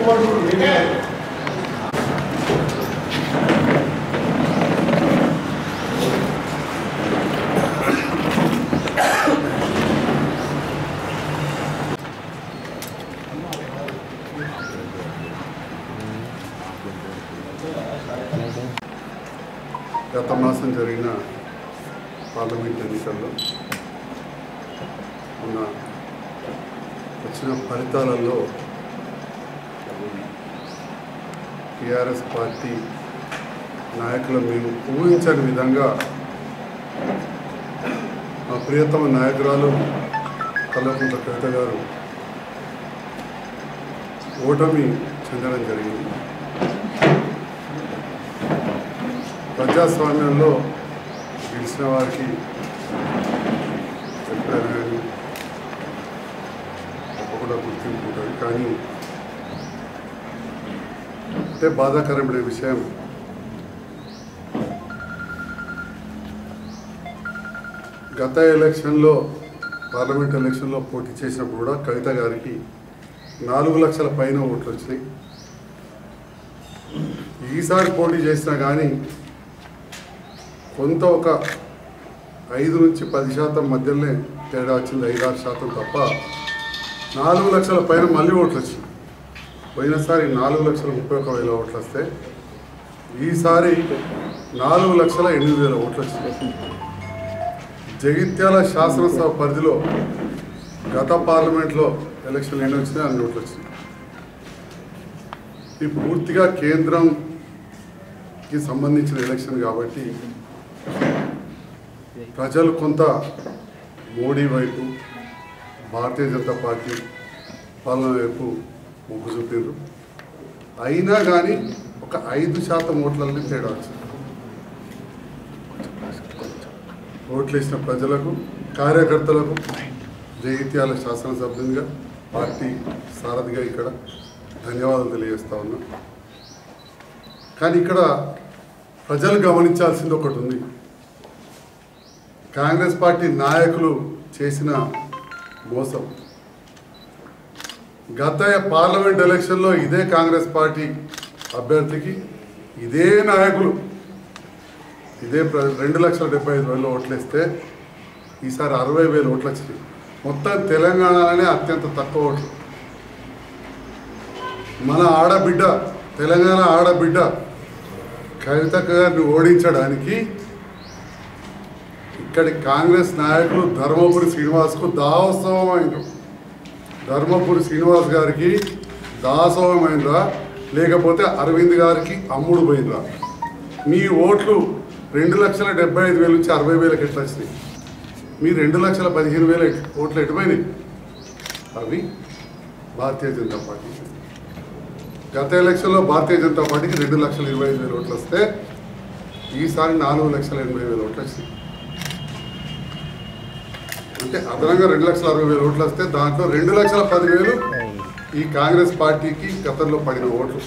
ఏర్పాటు నేనే గత మాసం జరిగిన పార్లమెంట్ ఎన్నికల్లో ఉన్న వచ్చిన ఫలితాలలో టిఆర్ఎస్ పార్టీ నాయకులు మేము ఊహించని విధంగా మా ప్రియతమ నాయకురాలు కల్లకుంట కవిత గారు ఓటమి చెందడం జరిగింది ప్రజాస్వామ్యంలో గెలిచిన వారికి ఎప్పుడైనా కానీ తప్పకుండా గుర్తింపు ఉంటుంది కానీ అంటే బాధాకరమైన విషయం గత ఎలక్షన్లో పార్లమెంట్ ఎలక్షన్లో పోటీ చేసినప్పుడు కూడా కవిత గారికి నాలుగు లక్షల పైన ఓట్లు వచ్చినాయి ఈసారి పోటీ చేసినా కానీ కొంత ఒక ఐదు నుంచి పది శాతం మధ్యలోనే తేడా వచ్చింది ఐదు ఆరు శాతం తప్ప నాలుగు లక్షల పైన మళ్ళీ ఓట్లు వచ్చింది పోయినసారి నాలుగు లక్షల ముప్పై ఒక వేల ఓట్లు వస్తే ఈసారి నాలుగు లక్షల ఎనిమిది వేల ఓట్లు వచ్చింది జగిత్యాల శాసనసభ పరిధిలో గత పార్లమెంట్లో ఎలక్షన్లు ఎన్ని వచ్చినాయి అన్ని ఓట్లు వచ్చినాయి ఇది పూర్తిగా కేంద్రంకి సంబంధించిన ఎలక్షన్ కాబట్టి ప్రజలు కొంత మోడీ వైపు భారతీయ జనతా పార్టీ పాలన వైపు మొగ్గు చూపారు అయినా కానీ ఒక ఐదు శాతం ఓట్లలో తేడా వచ్చింది ఓట్లు వేసిన ప్రజలకు కార్యకర్తలకు జగిత్యాల శాసనసభ్యునిగా పార్టీ సారథిగా ఇక్కడ ధన్యవాదాలు తెలియజేస్తా ఉన్నా కానీ ఇక్కడ ప్రజలు గమనించాల్సింది ఒకటి ఉంది కాంగ్రెస్ పార్టీ నాయకులు చేసిన మోసం గత పార్లమెంట్ ఎలక్షన్లో ఇదే కాంగ్రెస్ పార్టీ అభ్యర్థికి ఇదే నాయకులు ఇదే ప్ర- రెండు లక్షల డెబ్బై ఐదు వేల ఓట్లు వేస్తే ఈసారి అరవై వేల ఓట్లు వచ్చినాయి మొత్తం తెలంగాణలోనే అత్యంత తక్కువ ఓట్లు మన ఆడబిడ్డ తెలంగాణ ఆడబిడ్డ కవిత గారిని ఓడించడానికి ఇక్కడి కాంగ్రెస్ నాయకులు ధర్మపురి శ్రీనివాస్కు దాసోహం అయినరు ధర్మపురి శ్రీనివాస్ గారికి దాసోహం అయినరా లేకపోతే అరవింద్ గారికి అమ్ముడు పోయినరా మీ ఓట్లు రెండు లక్షల డెబ్బై ఐదు వేల నుంచి అరవై వేలకు ఎట్లా వచ్చినాయి మీ రెండు లక్షల పదిహేను వేల ఓట్లు ఎటుపోయినాయి అవి భారతీయ జనతా పార్టీ గత ఎలక్షన్లో భారతీయ జనతా పార్టీకి రెండు లక్షల ఇరవై ఐదు వేల ఓట్లు వస్తే ఈసారి నాలుగు లక్షల ఎనభై వేల ఓట్లు వచ్చినాయి అంటే అదనంగా రెండు లక్షల అరవై వేల ఓట్లు వస్తే దాంట్లో రెండు లక్షల పదివేలు ఈ కాంగ్రెస్ పార్టీకి గతంలో పడిన ఓట్లు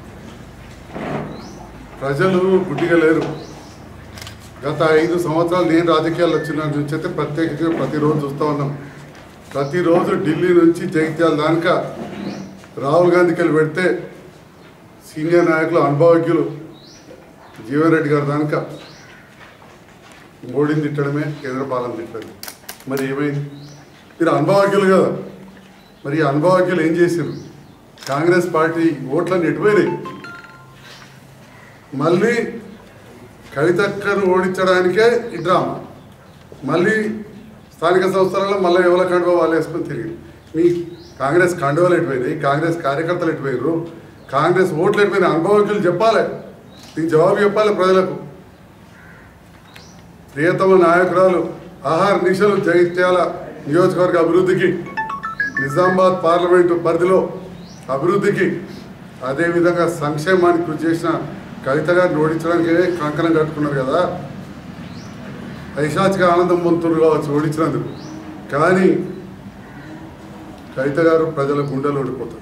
ప్రజలు గుడ్డిగా లేరు గత ఐదు సంవత్సరాలు నేను రాజకీయాలు వచ్చిన నుంచి అయితే ప్రత్యేకంగా ప్రతిరోజు చూస్తూ ఉన్నాం ప్రతిరోజు ఢిల్లీ నుంచి జగిత్యాల దానిక రాహుల్ గాంధీకి వెళ్ళి పెడితే సీనియర్ నాయకులు అనుభవజ్ఞులు జీవన్ రెడ్డి గారు దానిక మోడీని తిట్టడమే కేంద్ర పాలన తిట్టడం మరి ఏమైంది మీరు అనుభవజ్ఞులు కదా మరి ఈ అనుభవజ్ఞులు ఏం చేశారు కాంగ్రెస్ పార్టీ ఓట్లన్నీ ఎటుపోయినాయి మళ్ళీ కవితక్కను ఓడించడానికే ఈ డ్రామా మళ్ళీ స్థానిక సంస్థలలో మళ్ళీ ఎవరి కండువా వాళ్ళు వేసుకొని తిరిగి మీ కాంగ్రెస్ కండువాలు ఎటుపోయినాయి కాంగ్రెస్ కార్యకర్తలు ఎటుపోయారు కాంగ్రెస్ ఓట్లు ఎటుపోయినాయి అనుభవజ్ఞులు చెప్పాలి దీనికి జవాబు చెప్పాలి ప్రజలకు ప్రియతమ నాయకురాలు ఆహార నిశలు జగిత్యాల నియోజకవర్గ అభివృద్ధికి నిజామాబాద్ పార్లమెంటు పరిధిలో అభివృద్ధికి అదేవిధంగా సంక్షేమానికి కృషి చేసిన కవిత గారిని ఓడించడానికి కంకణం కట్టుకున్నారు కదా పైశాచిక ఆనందం పొందుతున్నారు కావచ్చు ఓడించినందుకు కానీ కవిత గారు ప్రజల గుండెలు ఓడిపోతారు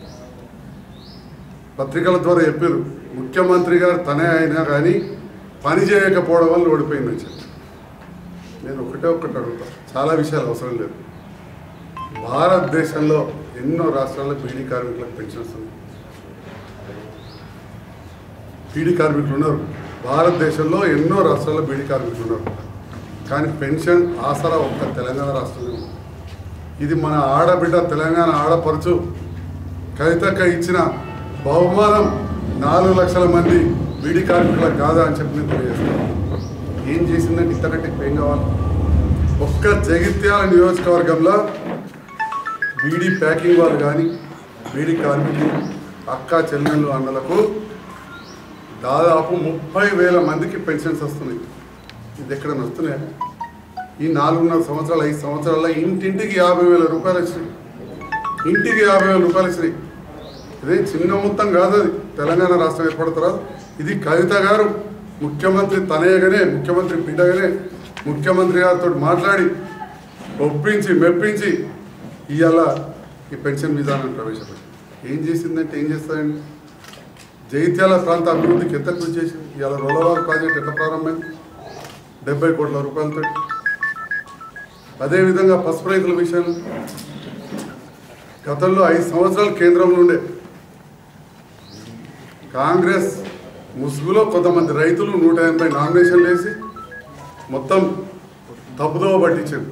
పత్రికల ద్వారా చెప్పారు ముఖ్యమంత్రి గారు తనే అయినా కానీ పని చేయకపోవడం వల్ల ఓడిపోయిందని చెప్పి నేను ఒకటే ఒక్కటి అడుగుతా చాలా విషయాలు అవసరం లేదు భారతదేశంలో ఎన్నో రాష్ట్రాల్లో బీడీ కార్మికులకు పెన్షన్స్ ఉన్నాయి బీడీ కార్మికులు ఉన్నారు భారతదేశంలో ఎన్నో రాష్ట్రాల్లో బీడీ కార్మికులు ఉన్నారు కానీ పెన్షన్ ఆసరా ఒక్క తెలంగాణ రాష్ట్రంలో ఉంది. ఇది మన ఆడబిడ్డ తెలంగాణ ఆడపడుచు కవితక్క ఇచ్చిన బహుమానం నాలుగు లక్షల మంది బీడీ కార్మికులకు కాదా అని చెప్పి నేను తెలియజేస్తాను ఏం చేసిందంటే ఇంతకంటే ఎక్కువ ఏం కావాలి ఒక్క జగిత్యాల నియోజకవర్గంలో బీడీ ప్యాకింగ్ వాళ్ళు కానీ బీడీ కార్మికులు అక్క చెల్లెళ్ళు అన్నలకు దాదాపు ముప్పై వేల మందికి పెన్షన్స్ వస్తున్నాయి ఇది ఎక్కడ వస్తున్నాయి ఈ నాలుగున్నర సంవత్సరాలు ఐదు సంవత్సరాల్లో ఇంటింటికి యాభై వేల రూపాయలు వచ్చినాయి ఇంటికి యాభై వేల రూపాయలు వచ్చినాయి ఇదే చిన్న మొత్తం కాదు అది తెలంగాణ రాష్ట్రం ఏర్పడతారా ఇది కవిత గారు ముఖ్యమంత్రి తనయగానే ముఖ్యమంత్రి బిడ్డగానే ముఖ్యమంత్రి గారితో మాట్లాడి ఒప్పించి మెప్పించి ఇవాళ ఈ పెన్షన్ విధానాన్ని ప్రవేశపెట్టి ఏం చేసిందంటే ఏం చేస్తారండి జైత్యాల ప్రాంత అభివృద్ధికి ఎంత కృషి చేసింది ఇవాళ రోలవార్ ప్రాజెక్ట్ ఎట్లా ప్రారంభమైంది డెబ్బై కోట్ల రూపాయలతో అదేవిధంగా పసుపు రైతుల విషయం గతంలో ఐదు సంవత్సరాలు కేంద్రంలో ఉండే కాంగ్రెస్ ముసుగులో కొంతమంది రైతులు నూట ఎనభై నామినేషన్లు వేసి మొత్తం తప్పుదోవ పట్టించారు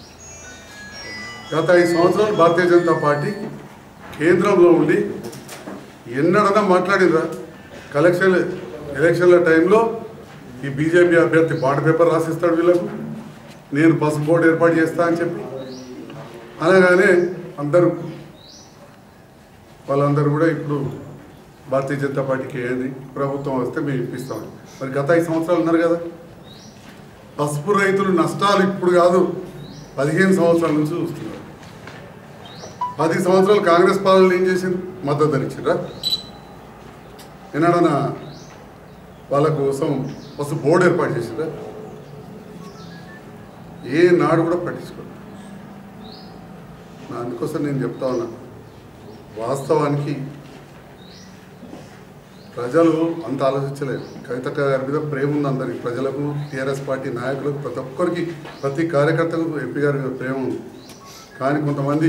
గత ఐదు సంవత్సరాలు భారతీయ జనతా పార్టీ కేంద్రంలో ఉండి ఎన్నడన్నా మాట్లాడిందా కలెక్షన్ ఎలక్షన్ల టైంలో ఈ బీజేపీ అభ్యర్థి బాండ్ పేపర్ రాసిస్తాడు వీళ్ళకు నేను పసుపు బోర్డు ఏర్పాటు చేస్తా అని చెప్పి అనగానే అందరూ వాళ్ళందరూ కూడా ఇప్పుడు భారతీయ జనతా పార్టీకి వేయండి ప్రభుత్వం వస్తే మేము ఇప్పిస్తాం మరి గత ఐదు సంవత్సరాలు ఉన్నారు కదా పసుపు రైతులు నష్టాలు ఇప్పుడు కాదు పదిహేను సంవత్సరాల నుంచి చూస్తున్నారు పది సంవత్సరాలు కాంగ్రెస్ పాలనలు ఏం చేసింది మద్దతు ధరించారా ఎన్నడన్నా వాళ్ళ కోసం పసుపు బోర్డు ఏర్పాటు చేసిందా ఏ నాడు కూడా పట్టించుకోరు నా అందుకోసం నేను చెప్తా ఉన్నా వాస్తవానికి ప్రజలు అంత ఆలోచించలేదు కవితక్క గారి మీద ప్రేమ ఉంది అందరికి ప్రజలకు టీఆర్ఎస్ పార్టీ నాయకులకు ప్రతి ఒక్కరికి ప్రతి కార్యకర్తకు ఎంపీ గారి మీద ప్రేమ ఉంది కానీ కొంతమంది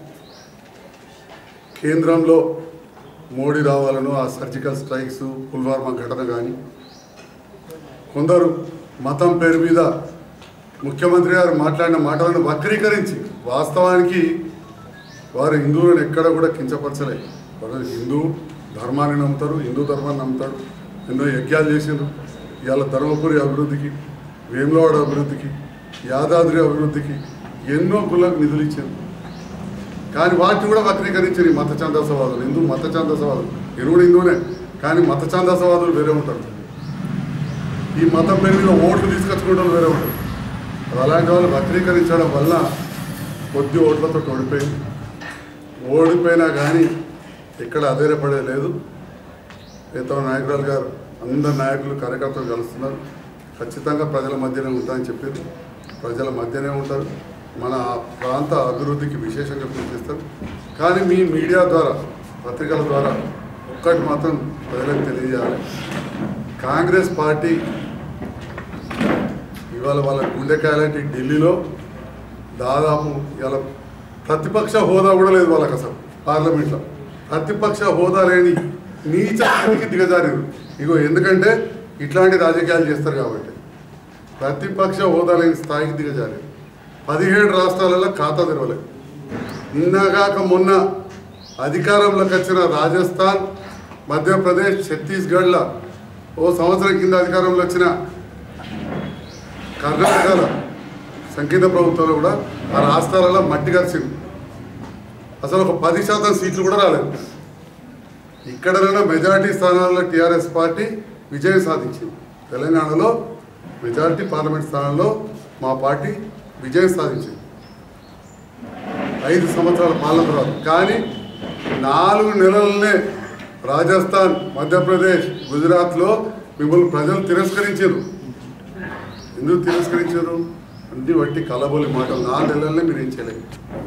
కేంద్రంలో మోడీ రావాలను ఆ సర్జికల్ స్ట్రైక్స్ పుల్వామా ఘటన కానీ కొందరు మతం పేరు మీద ముఖ్యమంత్రి గారు మాట్లాడిన మాటలను వక్రీకరించి వాస్తవానికి వారు హిందువులను ఎక్కడ కూడా కించపరచలేదు వారు హిందూ ధర్మాన్ని నమ్ముతారు హిందూ ధర్మాన్ని నమ్ముతారు ఎన్నో యజ్ఞాలు చేసిండ్రు ఇవాళ ధర్మపురి అభివృద్ధికి వేములవాడ అభివృద్ధికి యాదాద్రి అభివృద్ధికి ఎన్నో కులకు నిధులు ఇచ్చారు కానీ వాటిని కూడా వక్రీకరించారు ఈ మత ఛాందసవాదులు హిందూ మత ఛాందసవాదులు ఇరువుడు హిందూనే కానీ మత ఛాందసవాదులు వేరే ఉంటారు ఈ మతం పేరు మీద ఓట్లు తీసుకొచ్చుకోవడం వేరే ఉంటారు అది అలాంటి వాళ్ళు వక్రీకరించడం వల్ల కొద్ది ఓట్లతో ఓడిపోయింది ఓడిపోయినా కానీ ఎక్కడ అధైర్యపడే లేదు ఏతో నాయకురాలు గారు అందరు నాయకులు కార్యకర్తలు కలుస్తున్నారు ఖచ్చితంగా ప్రజల మధ్యనే ఉంటారని చెప్పింది ప్రజల మధ్యనే ఉంటారు మన ప్రాంత అభివృద్ధికి విశేషంగా కృషి చేస్తారు కానీ మీ మీడియా ద్వారా పత్రికల ద్వారా ఒక్కటి మాత్రం ప్రజలకు తెలియజేయాలి కాంగ్రెస్ పార్టీ ఇవాళ వాళ్ళ గుండెకాయలాంటి ఢిల్లీలో దాదాపు ఇవాళ ప్రతిపక్ష హోదా కూడా లేదు వాళ్ళకి అసలు పార్లమెంట్లో ప్రతిపక్ష హోదా లేని నీచ స్థితికి దిగజారారు ఇగో ఎందుకంటే ఇట్లాంటి రాజకీయాలు చేస్తారు కాబట్టి ప్రతిపక్ష హోదా లేని స్థాయికి దిగజారారు పదిహేడు రాష్ట్రాలలో ఖాతా తెరవలేదు నిన్నగాక మొన్న అధికారంలోకి వచ్చిన రాజస్థాన్ మధ్యప్రదేశ్ ఛత్తీస్గఢ్ల ఓ సంవత్సరం కింద అధికారంలో వచ్చిన కర్ణాటకలో సంకేత ప్రభుత్వంలో కూడా ఆ రాష్ట్రాలలో మట్టి కలిసింది అసలు ఒక పది శాతం సీట్లు కూడా రాలేదు ఇక్కడైనా మెజారిటీ స్థానాల్లో టీఆర్ఎస్ పార్టీ విజయం సాధించింది తెలంగాణలో మెజారిటీ పార్లమెంట్ స్థానాల్లో మా పార్టీ విజయం సాధించింది ఐదు సంవత్సరాల పాలన తర్వాత కానీ నాలుగు నెలలనే రాజస్థాన్ మధ్యప్రదేశ్ గుజరాత్లో మిమ్మల్ని ప్రజలు తిరస్కరించారు ఎందుకు తిరస్కరించారు అన్ని వట్టి కలబోలి మాటలు నాలుగు నెలలనే మీరు ఏం చేయలేదు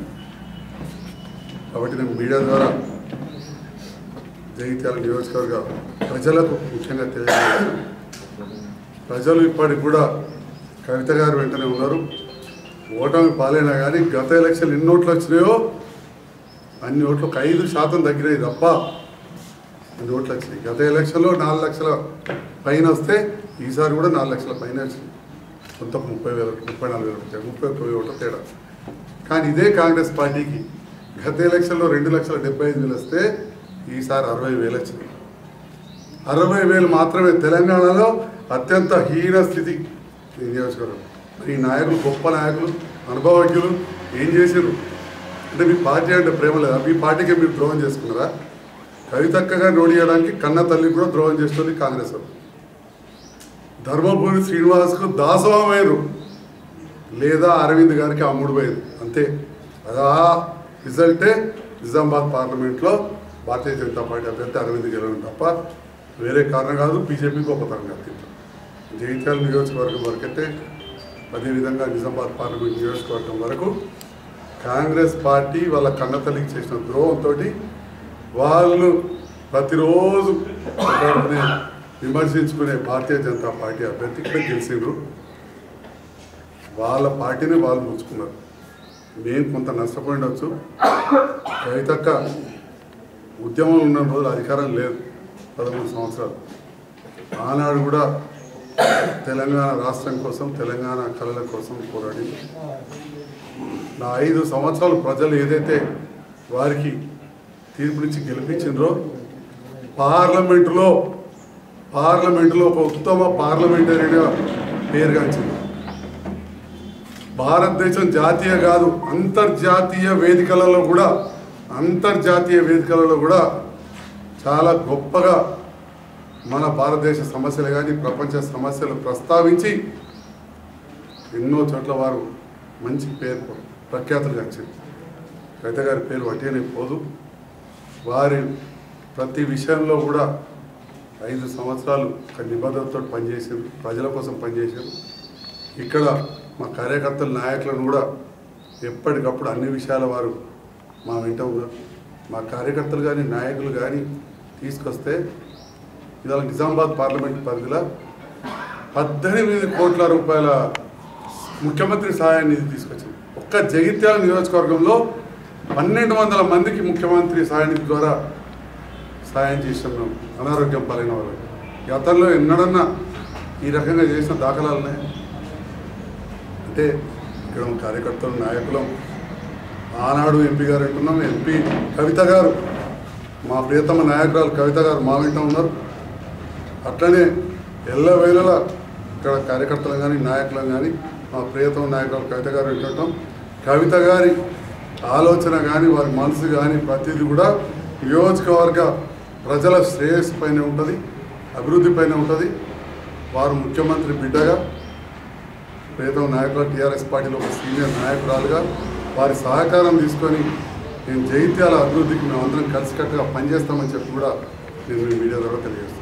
కాబట్టి నేను మీడియా ద్వారా జగిత్యాల నియోజకవర్గ ప్రజలకు ముఖ్యంగా తెలియజేస్తాను ప్రజలు ఇప్పటికి కూడా కవిత గారు వెంటనే ఉన్నారు ఓటమి పాలైనా కానీ గత ఎలక్షన్ ఎన్ని ఓట్లు వచ్చినాయో అన్ని ఓట్లు ఒక ఐదు శాతం తగ్గినాయి తప్ప ఎన్ని ఓట్లు వచ్చినాయి గత ఎలక్షన్లో నాలుగు లక్షల పైన వస్తే ఈసారి కూడా నాలుగు లక్షల పైన వచ్చింది కొంత ముప్పై వేల ముప్పై నాలుగు వేలు వచ్చాయి ముప్పై ఒక్క వేలు ఓట్ల తేడా కానీ ఇదే కాంగ్రెస్ పార్టీకి గత ఎలక్షన్లో రెండు లక్షల డెబ్బై ఐదు వేలు వస్తే ఈసారి అరవై వేలు వచ్చింది అరవై వేలు మాత్రమే తెలంగాణలో అత్యంత హీన స్థితి ఈ నియోజకవర్గం మరి ఈ నాయకులు గొప్ప నాయకులు అనుభవజ్ఞులు ఏం చేశారు అంటే మీ పార్టీ అంటే ప్రేమ లేదా మీ పార్టీకి మీరు ద్రోహం చేసుకున్నారా కవితక్కగా నోడియడానికి కన్న తల్లి కూడా ద్రోహం చేస్తుంది కాంగ్రెస్ వాళ్ళు ధర్మపురి శ్రీనివాస్కు దాసోహమయ్యారు లేదా అరవింద్ గారికి అమ్ముడు పోయారు అంతే అది ఆ రిజల్టే నిజామాబాద్ పార్లమెంట్లో భారతీయ జనతా పార్టీ అభ్యర్థి అరవింద్ గెలవడం తప్ప వేరే కారణం కాదు బీజేపీ గొప్పతనం కాదు జగిత్యాల నియోజకవర్గం వరకైతే అదేవిధంగా నిజామాబాద్ పార్లమెంట్ నియోజకవర్గం వరకు కాంగ్రెస్ పార్టీ వాళ్ళ కన్నతల్లికి చేసిన ద్రోహంతో వాళ్ళు ప్రతిరోజు మాట్లాడుకునే విమర్శించుకునే భారతీయ జనతా పార్టీ అభ్యర్థి ఇక్కడ గెలిచిండ్రు వాళ్ళ పార్టీని వాళ్ళు ముంచుకున్నారు మేము కొంత నష్టపోయిండొచ్చు కవితక్క ఉద్యమం ఉన్న రోజులు అధికారం లేదు పదమూడు సంవత్సరాలు ఆనాడు కూడా తెలంగాణ రాష్ట్రం కోసం తెలంగాణ కళల కోసం పోరాడి నా ఐదు సంవత్సరాలు ప్రజలు ఏదైతే వారికి తీర్పునిచ్చి గెలిపించిండ్రో పార్లమెంటులో పార్లమెంటులో ఒక ఉత్తమ పార్లమెంటరీగా పేరుగాంచింది భారతదేశం జాతీయ కాదు అంతర్జాతీయ వేదికలలో కూడా అంతర్జాతీయ వేదికలలో కూడా చాలా గొప్పగా మన భారతదేశ సమస్యలు కానీ ప్రపంచ సమస్యలు ప్రస్తావించి ఎన్నో చోట్ల వారు మంచి పేరు ప్రఖ్యాతులు వచ్చింది కవిత గారి పేరు వట్టిగానే పోదు వారి ప్రతి విషయంలో కూడా ఐదు సంవత్సరాలు ఒక నిబద్ధతతో పనిచేసారు ప్రజల కోసం పనిచేశారు ఇక్కడ మా కార్యకర్తల నాయకులను కూడా ఎప్పటికప్పుడు అన్ని విషయాల వారు మా వెంట ఉన్నారు మా కార్యకర్తలు కానీ నాయకులు కానీ తీసుకొస్తే ఇవాళ నిజామాబాద్ పార్లమెంట్ పరిధిలో పద్దెనిమిది కోట్ల రూపాయల ముఖ్యమంత్రి సహాయ నిధి తీసుకొచ్చింది ఒక్క జగిత్యాల నియోజకవర్గంలో పన్నెండు వందల మందికి ముఖ్యమంత్రి సహాయ నిధి ద్వారా సాయం చేసాం మేము అనారోగ్యం పాలైన వాళ్ళకి గతంలో ఎన్నడన్నా ఈ రకంగా చేసిన దాఖలాలు ఉన్నాయి అంటే ఇక్కడ ఉన్న కార్యకర్తలు నాయకులం ఆనాడు ఎంపీ గారు అంటున్నాం ఎంపీ కవిత గారు మా ప్రియతమ నాయకురాలు కవిత గారు మా వెంట ఉన్నారు అట్లనే ఎల్లవేళలా ఇక్కడ కార్యకర్తలు కానీ నాయకులను కానీ మా ప్రియతమ నాయకురాలు కవిత గారు వింటుంటాం కవిత గారి ఆలోచన కానీ వారి మనసు కానీ ప్రతిదీ కూడా నియోజకవర్గ ప్రజల శ్రేయస్సు పైన ఉంటుంది అభివృద్ధి పైన ఉంటుంది వారు ముఖ్యమంత్రి బిడ్డగా ప్రియతమ నాయకులు టీఆర్ఎస్ పార్టీలో ఒక సీనియర్ నాయకురాలుగా వారి సహకారం తీసుకొని నేను జైత్యాల అభివృద్ధికి మేము అందరం కలిసికట్టుగా పనిచేస్తామని చెప్పి కూడా నేను మీ మీడియా ద్వారా తెలియజేస్తాను